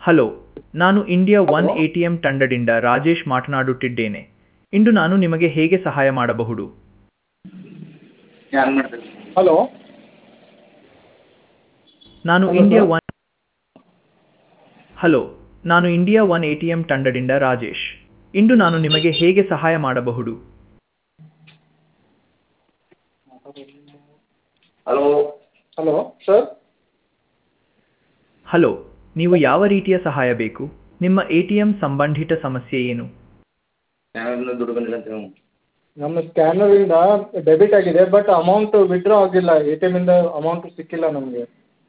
Hello ನಾನು India one A T M ತಂಡದಿಂದ ರಾಜೇಶ್ ಮಾತನಾಡುತ್ತಿದ್ದೇನೆ ಇಂದು ನಾನು ನಿಮಗೆ ಹೇಗೆ ಸಹಾಯ ಮಾಡಬಹುದು ಯಾರು ಮಾಡ್ತಾರೆ ಹಲೋ ನಾನು Hello, India sir. One hello ನಾನು India one A T M ತಂಡದಿಂದ ರಾಜೇಶ್ ಇಂದು ನಾನು ನಿಮಗೆ ಹೇಗೆ ಸಹಾಯ ಮಾಡಬಹುದು ಹಲೋ ಹಲೋ ಸರ್ ಹಲೋ ನೀವು ಯಾವ ರೀತಿಯ ಸಹಾಯ ಬೇಕು ನಿಮ್ಮ ಎ ಟಿ ಎಂ ಸಂಬಂಧಿತ ಸಮಸ್ಯೆ ಏನು ಯಾರು ದುಡ್ಡು ಬಂದಿಲ್ಲ ಅಂತ ಹೇಳು. ನಮ್ಮ ಸ್ಕ್ಯಾನರಿಂದ ಡೆಬಿಟ್ ಆಗಿದೆ ಬಟ್ ಅಮೌಂಟ್ ವಿಡ್ರಾ ಆಗಿಲ್ಲ ಎ ಟಿ ಎಮ್ಮಿಂದ ಅಮೌಂಟ್ ಸಿಕ್ಕಿಲ್ಲ ನಮಗೆ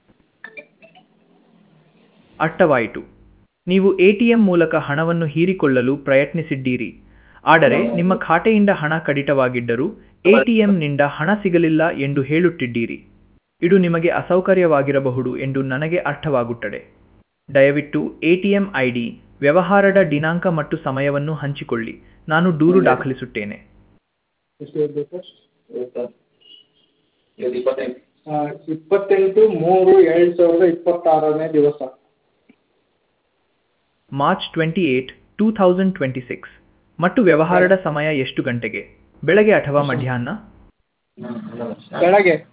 ಅರ್ಥವಾಯಿತು ನೀವು ಎ ಟಿ ಎಂ ಮೂಲಕ ಹಣವನ್ನು ಹೀರಿಕೊಳ್ಳಲು ಪ್ರಯತ್ನಿಸಿದ್ದೀರಿ ಆದರೆ ನಿಮ್ಮ ಖಾತೆಯಿಂದ ಹಣ ಕಡಿತವಾಗಿದ್ದರೂ ಎ ಟಿ ಎಂನಿಂದ ಹಣ ಸಿಗಲಿಲ್ಲ ಎಂದು ಹೇಳುತ್ತಿದ್ದೀರಿ ಇದು ನಿಮಗೆ ಅಸೌಕರ್ಯವಾಗಿರಬಹುದು ಎಂದು ನನಗೆ ಅರ್ಥವಾಗುತ್ತದೆ ದಯವಿಟ್ಟು A T M I D ವ್ಯವಹಾರದ ದಿನಾಂಕ ಮತ್ತು ಸಮಯವನ್ನು ಹಂಚಿಕೊಳ್ಳಿ ನಾನು ದೂರು ದಾಖಲಿಸುತ್ತೇನೆ ಎಷ್ಟು ಇರಬೇಕು ಇವತ್ತು ಇವತ್ತು ಇಪ್ಪತ್ತೈದು ಇಪ್ಪತ್ತೆಂಟು ಮೂರು ಎರಡು ಸಾವಿರದ ಇಪ್ಪತ್ತಾರನೇ ದಿವಸ March twenty eight two thousand twenty six ಮತ್ತು ವ್ಯವಹಾರದ ಸಮಯ ಎಷ್ಟು ಗಂಟೆಗೆ ಬೆಳಗ್ಗೆ ಅಥವಾ ಮಧ್ಯಾಹ್ನ ಬೆಳಗ್ಗೆ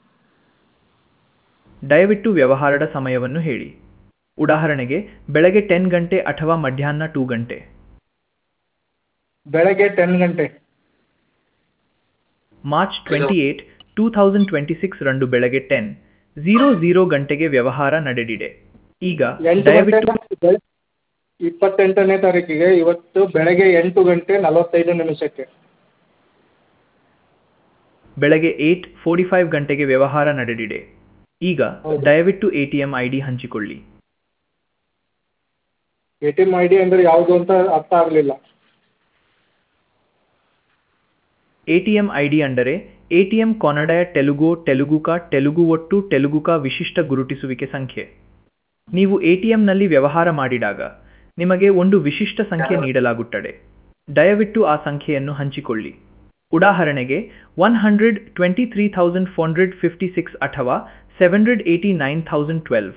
ದಯವಿಟ್ಟು ವ್ಯವಹಾರದ ಸಮಯವನ್ನು ಹೇಳಿ ಉದಾಹರಣೆಗೆ ಬೆಳಗ್ಗೆ ಟೆನ್ ಗಂಟೆ ಅಥವಾ ಮಧ್ಯಾಹ್ನ ಟೂ ಗಂಟೆ ಬೆಳಗ್ಗೆ ಟೆನ್ ಗಂಟೆ March twenty eight two thousand twenty six ರಂದು ಬೆಳಗ್ಗೆ ಟೆನ್ ಝೀರೋ ಝೀರೋ ಗಂಟೆಗೆ ವ್ಯವಹಾರ ನಡೆದಿದೆ ಈಗ ಎಂಟು ದಯವಿಟ್ಟು ಗಂಟೆ ಬೆಳ- ಇಪ್ಪತ್ತೆಂಟನೇ ತಾರೀಕಿಗೆ ಇವತ್ತು ಬೆಳಗ್ಗೆ ಎಂಟು ಗಂಟೆ ನಲವತ್ತೈದು ನಿಮಿಷಕ್ಕೆ ಬೆಳಗ್ಗೆ ಏಟ್ ಫೋರ್ಟಿ ಫೈವ್ ಗಂಟೆಗೆ ವ್ಯವಹಾರ ನಡೆದಿದೆ ಈಗ ಹೌದು. ದಯವಿಟ್ಟು A T M I D ಹಂಚಿಕೊಳ್ಳಿ A T M I D ಅಂದರೆ ಯಾವುದು ಅಂತ ಅರ್ಥ ಆಗಲಿಲ್ಲ A T M I D ಅಂದರೆ A T M Kannada Telugu ತೆಲುಗುಕ ತೆಲುಗು ಒಟ್ಟು ತೆಲುಗುಕ ವಿಶಿಷ್ಟ ಗುರುತಿಸುವಿಕೆ ಸಂಖ್ಯೆ ನೀವು ಎ ಟಿ ಎಂನಲ್ಲಿ ವ್ಯವಹಾರ ಮಾಡಿದಾಗ ನಿಮಗೆ ಒಂದು ವಿಶಿಷ್ಟ ಸಂಖ್ಯೆ ನೀಡಲಾಗುತ್ತದೆ ದಯವಿಟ್ಟು ಆ ಸಂಖ್ಯೆಯನ್ನು ಹಂಚಿಕೊಳ್ಳಿ ಉದಾಹರಣೆಗೆ one hundred twenty three thousand four hundred fifty six ಅಥವಾ seven hundred eighty nine thousand twelve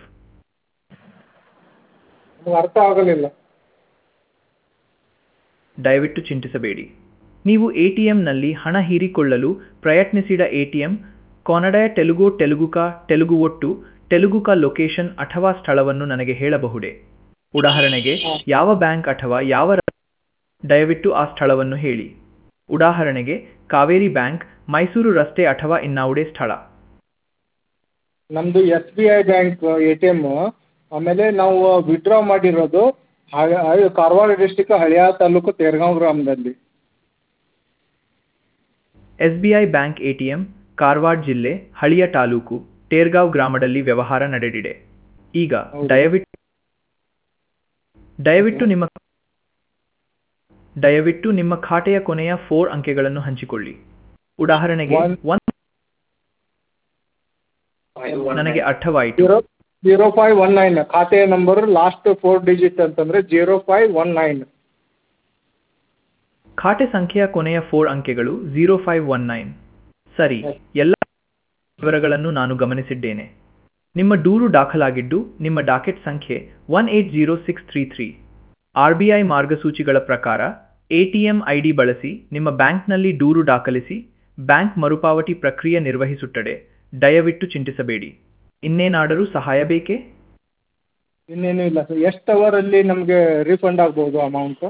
ನಮ್ಗೆ ಅರ್ಥ ಆಗಲಿಲ್ಲ ದಯವಿಟ್ಟು ಚಿಂತಿಸಬೇಡಿ ನೀವು ಎ ಟಿ ಎಂನಲ್ಲಿ ಹಣ ಹೀರಿಕೊಳ್ಳಲು ಪ್ರಯತ್ನಿಸಿದ A T M Kannada Telugu ತೆಲುಗುಕ ತೆಲುಗು ಒಟ್ಟು ತೆಲುಗುಕ ಲೊಕೇಶನ್ ಅಥವಾ ಸ್ಥಳವನ್ನು ನನಗೆ ಹೇಳಬಹುದೇ ಉದಾಹರಣೆಗೆ ಯಾವ ಬ್ಯಾಂಕ್ ಅಥವಾ ಯಾವ ರ- ದಯವಿಟ್ಟು ಆ ಸ್ಥಳವನ್ನು ಹೇಳಿ ಉದಾಹರಣೆಗೆ ಕಾವೇರಿ ಬ್ಯಾಂಕ್ ಮೈಸೂರು ರಸ್ತೆ ಅಥವಾ ಇನ್ನಾವುದೇ ಸ್ಥಳ ನಮ್ಮದು S B I bank A T M ಆಮೇಲೆ ನಾವು ವಿಡ್ರಾ ಮಾಡಿರೋದು ಹಾಗೆ ಹಾಗೆ ಕಾರವಾರ ಡಿಸ್ಟಿಕ್ ಹಳಿಯ ತಾಲೂಕು ತೇರ್ಗಾಂವ್ ಗ್ರಾಮದಲ್ಲಿ S B I bank A T M Karwar ಜಿಲ್ಲೆ ಹಳಿಯ ತಾಲೂಕು ಟೇರ್ಗಾಂವ್ ಗ್ರಾಮದಲ್ಲಿ ವ್ಯವಹಾರ ನಡೆದಿದೆ ಈಗ ಹೌದು. ದಯವಿಟ್ಟು ದಯವಿಟ್ಟು ನಿಮ್ಮ ದಯವಿಟ್ಟು ನಿಮ್ಮ ಖಾತೆಯ ಕೊನೆಯ ಫೋರ್ ಅಂಕೆಗಳನ್ನು ಹಂಚಿಕೊಳ್ಳಿ ಉದಾಹರಣೆಗೆ One- ಒನ್ ಇದು one ನನಗೆ nine. ಅರ್ಥವಾಯಿತು zero zero five one nine ಖಾತೆಯ ನಂಬರ್ ಲಾಸ್ಟ್ ಫೋರ್ ಡಿಜಿಟ್ ಅಂತಂದರೆ ಜೀರೋ ಫೈವ್ ಒನ್ ನೈನ್ ಖಾತೆ ಸಂಖ್ಯೆಯ ಕೊನೆಯ ಫೋರ್ ಅಂಕೆಗಳು ಝೀರೋ ಫೈವ್ ಒನ್ ನೈನ್ ಸರಿ ಎಲ್ಲ ವಿವರಗಳನ್ನು ನಾನು ಗಮನಿಸಿದ್ದೇನೆ ನಿಮ್ಮ ದೂರು ದಾಖಲಾಗಿದ್ದು ನಿಮ್ಮ ಡಾಕೆಟ್ ಸಂಖ್ಯೆ one eight zero six three three R B I ಮಾರ್ಗಸೂಚಿಗಳ ಪ್ರಕಾರ A T M I D ಬಳಸಿ ನಿಮ್ಮ ಬ್ಯಾಂಕ್ನಲ್ಲಿ ದೂರು ದಾಖಲಿಸಿ ಬ್ಯಾಂಕ್ ಮರುಪಾವತಿ ಪ್ರಕ್ರಿಯೆ ನಿರ್ವಹಿಸುತ್ತದೆ ದಯವಿಟ್ಟು ಚಿಂತಿಸಬೇಡಿ ಇನ್ನೇನಾದರೂ ಸಹಾಯ ಬೇಕೇ ಇನ್ನೇನು ಇಲ್ಲ ಸರ್ ಎಷ್ಟು ಅವರಲ್ಲಿ ನಮಗೆ ರೀಫಂಡ್ ಆಗ್ಬೋದು ಅಮೌಂಟು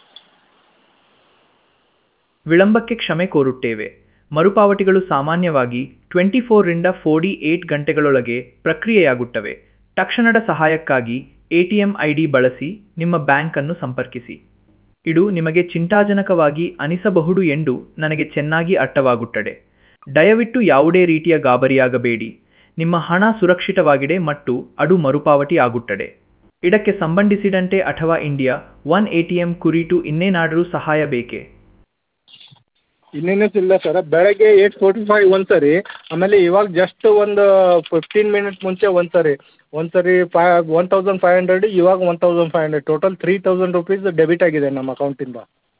ವಿಳಂಬಕ್ಕೆ ಕ್ಷಮೆ ಕೋರುತ್ತೇವೆ ಮರುಪಾವತಿಗಳು ಸಾಮಾನ್ಯವಾಗಿ ಟ್ವೆಂಟಿ ಫೋರ್ರಿಂದ ಫೋರ್ಟಿ ಏಟ್ ಗಂಟೆಗಳೊಳಗೆ ಪ್ರಕ್ರಿಯೆಯಾಗುತ್ತವೆ ತಕ್ಷಣದ ಸಹಾಯಕ್ಕಾಗಿ ಎಟಿಎಂ ಐಡಿ ಬಳಸಿ ನಿಮ್ಮ ಬ್ಯಾಂಕ್ ಅನ್ನು ಸಂಪರ್ಕಿಸಿ ಇದು ನಿಮಗೆ ಚಿಂತಾಜನಕವಾಗಿ ಅನಿಸಬಹುದು ಎಂದು ನನಗೆ ಚೆನ್ನಾಗಿ ಅರ್ಥವಾಗುತ್ತದೆ ದಯವಿಟ್ಟು ಯಾವುದೇ ರೀತಿಯ ಗಾಬರಿಯಾಗಬೇಡಿ ನಿಮ್ಮ ಹಣ ಸುರಕ್ಷಿತವಾಗಿದೆ ಮತ್ತು ಅದು ಮರುಪಾವತಿ ಆಗುತ್ತದೆ ಇದಕ್ಕೆ ಸಂಬಂಧಿಸಿದಂತೆ ಅಥವಾ ಇಂಡಿಯಾ ಒನ್ ಎಟಿಎಂ ಕುರಿತು ಇನ್ನೇನಾದರೂ ಸಹಾಯ ಬೇಕೇ ಇನ್ನೇನು ಇಲ್ಲ ಸರ್ ಬೆಳಗ್ಗೆ ಏಯ್ಟ್ ಫೋರ್ಟಿ ಫೈವ್ ಒಂದು ಸರಿ ಆಮೇಲೆ ಇವಾಗ ಜಸ್ಟ್ ಒಂದು ಫಿಫ್ಟೀನ್ ಮಿನಿಟ್ ಮುಂಚೆ ಒಂದು ಸರಿ ಒಂದು ಸರಿ ಫೈ ಒನ್ ತೌಸಂಡ್ ಫೈವ್ ಹಂಡ್ರೆಡ್ ಇವಾಗ one thousand five hundred total three thousand rupees debit ಆಗಿದೆ ನಮ್ಮ ಅಕೌಂಟಿಂದ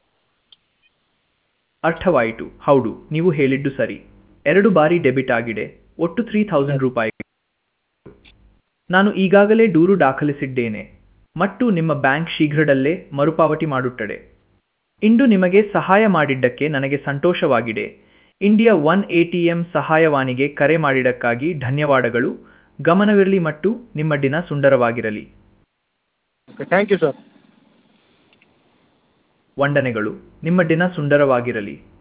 ಅರ್ಥವಾಯಿತು ಹೌದು ನೀವು ಹೇಳಿದ್ದು ಸರಿ ಎರಡು ಬಾರಿ ಡೆಬಿಟ್ ಆಗಿದೆ ಒಟ್ಟು ತ್ರೀ ಥೌಸಂಡ್ ರೂಪಾಯಿ ನಾನು ಈಗಾಗಲೇ ದೂರು ದಾಖಲಿಸಿದ್ದೇನೆ ಮತ್ತು ನಿಮ್ಮ ಬ್ಯಾಂಕ್ ಶೀಘ್ರದಲ್ಲೇ ಮರುಪಾವತಿ ಮಾಡುತ್ತದೆ ಇಂದು ನಿಮಗೆ ಸಹಾಯ ಮಾಡಿದ್ದಕ್ಕೆ ನನಗೆ ಸಂತೋಷವಾಗಿದೆ India one A T M ಸಹಾಯವಾಣಿಗೆ ಕರೆ ಮಾಡಿದ್ದಕ್ಕಾಗಿ ಧನ್ಯವಾದಗಳು ಗಮನವಿರಲಿ ಮತ್ತು ನಿಮ್ಮ ದಿನ ಸುಂದರವಾಗಿರಲಿ ಓಕೆ ಥ್ಯಾಂಕ್ ಯು ಸರ್ ವಂದನೆಗಳು ನಿಮ್ಮ ದಿನ ಸುಂದರವಾಗಿರಲಿ